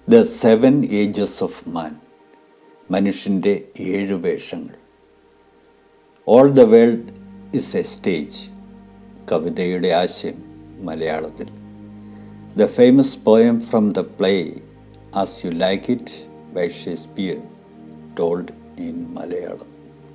the seven ages of man മനുഷ്യൻ്റെ ഏഴ് വേഷങ്ങൾ all the world is a stage കവിതയുടെ ആശയം മലയാളത്തിൽ the famous poem from the play as you like it by Shakespeare told in Malayalam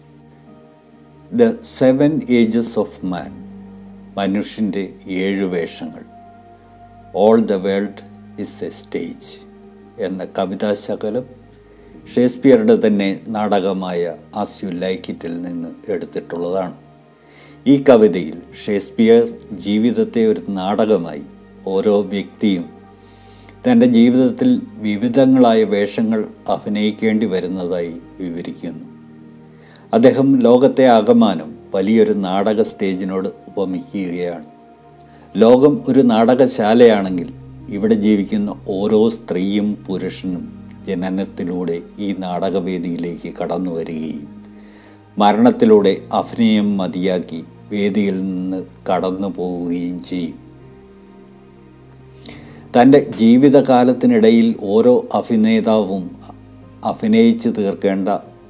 the seven ages of man മനുഷ്യൻ്റെ ഏഴ് വേഷങ്ങൾ all the world is a stage എന്ന കവിതാശകലം ഷേക്സ്പിയറുടെ തന്നെ നാടകമായ ആസ് യു ലൈക്ക് ഇറ്റിൽ നിന്ന് എടുത്തിട്ടുള്ളതാണ് ഈ കവിതയിൽ ഷേക്സ്പിയർ ജീവിതത്തെ ഒരു നാടകമായി ഓരോ വ്യക്തിയും തൻ്റെ ജീവിതത്തിൽ വിവിധങ്ങളായ വേഷങ്ങൾ അഭിനയിക്കേണ്ടി വരുന്നതായി വിവരിക്കുന്നു അദ്ദേഹം ലോകത്തെ ആകമാനം വലിയൊരു നാടക സ്റ്റേജിനോട് ഉപമിക്കുകയാണ് ലോകം ഒരു നാടകശാലയാണെങ്കിൽ ഇവിടെ ജീവിക്കുന്ന ഓരോ സ്ത്രീയും പുരുഷനും ജനനത്തിലൂടെ ഈ നാടകവേദിയിലേക്ക് കടന്നു വരികയും മരണത്തിലൂടെ അഭിനയം മതിയാക്കി വേദിയിൽ നിന്ന് കടന്നു പോവുകയും ചെയ്യും തൻ്റെ ജീവിതകാലത്തിനിടയിൽ ഓരോ അഭിനേതാവും അഭിനയിച്ചു തീർക്കേണ്ട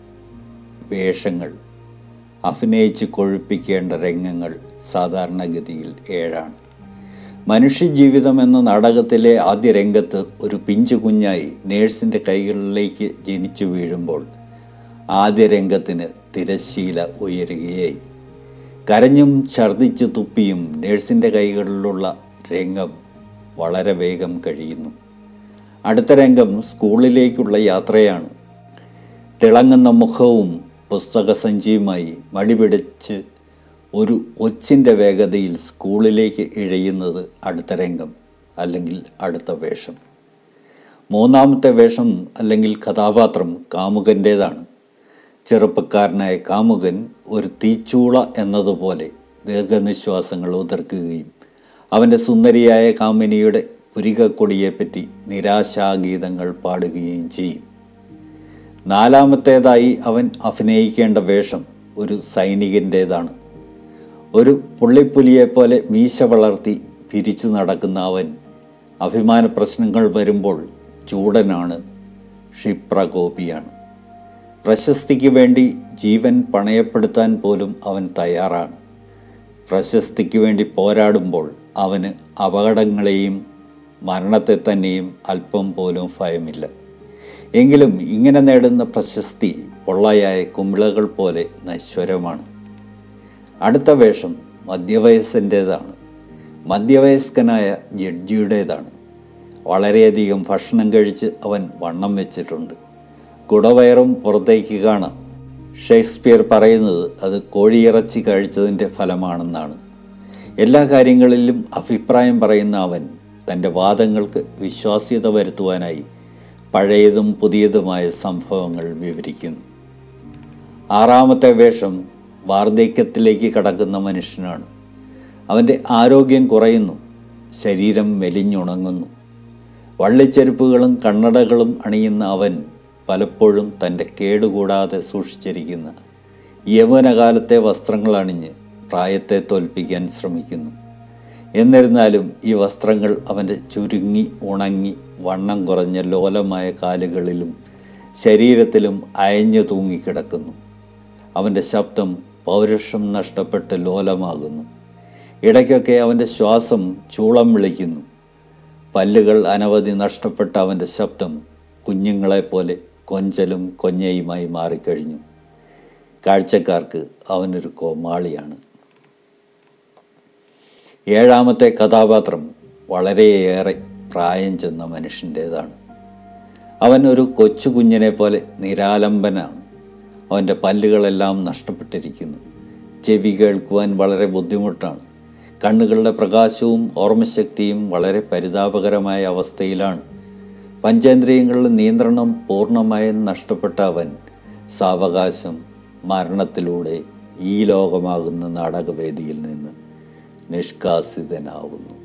വേഷങ്ങൾ അഭിനയിച്ച് കൊഴുപ്പിക്കേണ്ട രംഗങ്ങൾ സാധാരണഗതിയിൽ ഏഴാണ് മനുഷ്യജീവിതം എന്ന നാടകത്തിലെ ആദ്യ രംഗത്ത് ഒരു പിഞ്ചു കുഞ്ഞായി നേഴ്സിൻ്റെ കൈകളിലേക്ക് ജനിച്ചു വീഴുമ്പോൾ ആദ്യ രംഗത്തിന് തിരശ്ശീല ഉയരുകയായി കരഞ്ഞും ഛർദിച്ചു തുപ്പിയും നേഴ്സിൻ്റെ കൈകളിലുള്ള രംഗം വളരെ വേഗം കഴിയുന്നു അടുത്ത രംഗം സ്കൂളിലേക്കുള്ള യാത്രയാണ് തിളങ്ങുന്ന മുഖവും പുസ്തകസഞ്ചിയുമായി മടിപിടിച്ച് ഒരു ഒച്ചിൻ്റെ വേഗതയിൽ സ്കൂളിലേക്ക് ഇഴയുന്നത് അടുത്ത രംഗം അല്ലെങ്കിൽ അടുത്ത വേഷം മൂന്നാമത്തെ വേഷം അല്ലെങ്കിൽ കഥാപാത്രം കാമുകൻ്റേതാണ് ചെറുപ്പക്കാരനായ കാമുകൻ ഒരു തീച്ചൂള എന്നതുപോലെ ദീർഘനിശ്വാസങ്ങൾ ഉതിർക്കുകയും അവൻ്റെ സുന്ദരിയായ കാമിനിയുടെ പുരികക്കൊടിയെപ്പറ്റി നിരാശാഗീതങ്ങൾ പാടുകയും ചെയ്യും നാലാമത്തേതായി അവൻ അഭിനയിക്കേണ്ട വേഷം ഒരു സൈനികൻ്റേതാണ് ഒരു പുള്ളിപ്പുലിയെപ്പോലെ മീശ വളർത്തി പിരിച്ചു നടക്കുന്ന അവൻ അഭിമാന പ്രശ്നങ്ങൾ വരുമ്പോൾ ചൂടനാണ് ക്ഷിപ്രകോപിയാണ് പ്രശസ്തിക്ക് വേണ്ടി ജീവൻ പണയപ്പെടുത്താൻ പോലും അവൻ തയ്യാറാണ് പ്രശസ്തിക്ക് വേണ്ടി പോരാടുമ്പോൾ അവന് അപകടങ്ങളെയും മരണത്തെ തന്നെയും അല്പം പോലും ഭയമില്ല എങ്കിലും ഇങ്ങനെ നേടുന്ന പ്രശസ്തി പൊള്ളയായ കുമിളകൾ പോലെ നശ്വരമാണ് അടുത്ത വേഷം മധ്യവയസ്സൻ്റേതാണ് മധ്യവയസ്കനായ ജഡ്ജിയുടേതാണ് വളരെയധികം ഭക്ഷണം കഴിച്ച് അവൻ വണ്ണം വെച്ചിട്ടുണ്ട് കുടവയറും പുറത്തേക്ക് കാണാം ഷേക്സ്പിയർ പറയുന്നത് അത് കോഴിയിറച്ചി കഴിച്ചതിൻ്റെ ഫലമാണെന്നാണ് എല്ലാ കാര്യങ്ങളിലും അഭിപ്രായം പറയുന്ന അവൻ തൻ്റെ വാദങ്ങൾക്ക് വിശ്വാസ്യത വരുത്തുവാനായി പഴയതും പുതിയതുമായ സംഭവങ്ങൾ വിവരിക്കുന്നു ആറാമത്തെ വേഷം വാർദ്ധക്യത്തിലേക്ക് കടക്കുന്ന മനുഷ്യനാണ് അവൻ്റെ ആരോഗ്യം കുറയുന്നു ശരീരം മെലിഞ്ഞുണങ്ങുന്നു വള്ളിച്ചെരുപ്പുകളും കണ്ണടകളും അണിയുന്ന അവൻ പലപ്പോഴും തൻ്റെ കേടുകൂടാതെ സൂക്ഷിച്ചിരിക്കുന്ന യൗവനകാലത്തെ വസ്ത്രങ്ങൾ അണിഞ്ഞ് പ്രായത്തെ തോൽപ്പിക്കാൻ ശ്രമിക്കുന്നു എന്നിരുന്നാലും ഈ വസ്ത്രങ്ങൾ അവൻ്റെ ചുരുങ്ങി ഉണങ്ങി വണ്ണം കുറഞ്ഞ ലോലമായ കാലുകളിലും ശരീരത്തിലും അയഞ്ഞു തൂങ്ങിക്കിടക്കുന്നു അവൻ്റെ ശബ്ദം പൗരുഷം നഷ്ടപ്പെട്ട് ലോലമാകുന്നു ഇടയ്ക്കൊക്കെ അവൻ്റെ ശ്വാസം ചൂളം വിളിക്കുന്നു പല്ലുകൾ അനവധി നഷ്ടപ്പെട്ട അവൻ്റെ ശബ്ദം കുഞ്ഞുങ്ങളെപ്പോലെ കൊഞ്ചലും കൊഞ്ഞയുമായി മാറിക്കഴിഞ്ഞു കാഴ്ചക്കാർക്ക് അവനൊരു കോമാളിയാണ് ഏഴാമത്തെ കഥാപാത്രം വളരെയേറെ പ്രായം ചെന്ന മനുഷ്യൻ്റേതാണ് അവൻ ഒരു കൊച്ചു കുഞ്ഞിനെ പോലെ നിരാലംബനാണ് അവൻ്റെ പല്ലുകളെല്ലാം നഷ്ടപ്പെട്ടിരിക്കുന്നു ചെവി കേൾക്കുവാൻ വളരെ ബുദ്ധിമുട്ടാണ് കണ്ണുകളുടെ പ്രകാശവും ഓർമ്മശക്തിയും വളരെ പരിതാപകരമായ അവസ്ഥയിലാണ് പഞ്ചേന്ദ്രിയങ്ങളുടെ നിയന്ത്രണം പൂർണ്ണമായും നഷ്ടപ്പെട്ട അവൻ സാവകാശം മരണത്തിലൂടെ ഈ ലോകമാകുന്ന നാടകവേദിയിൽ നിന്ന് നിഷ്കാസിതനാവുന്നു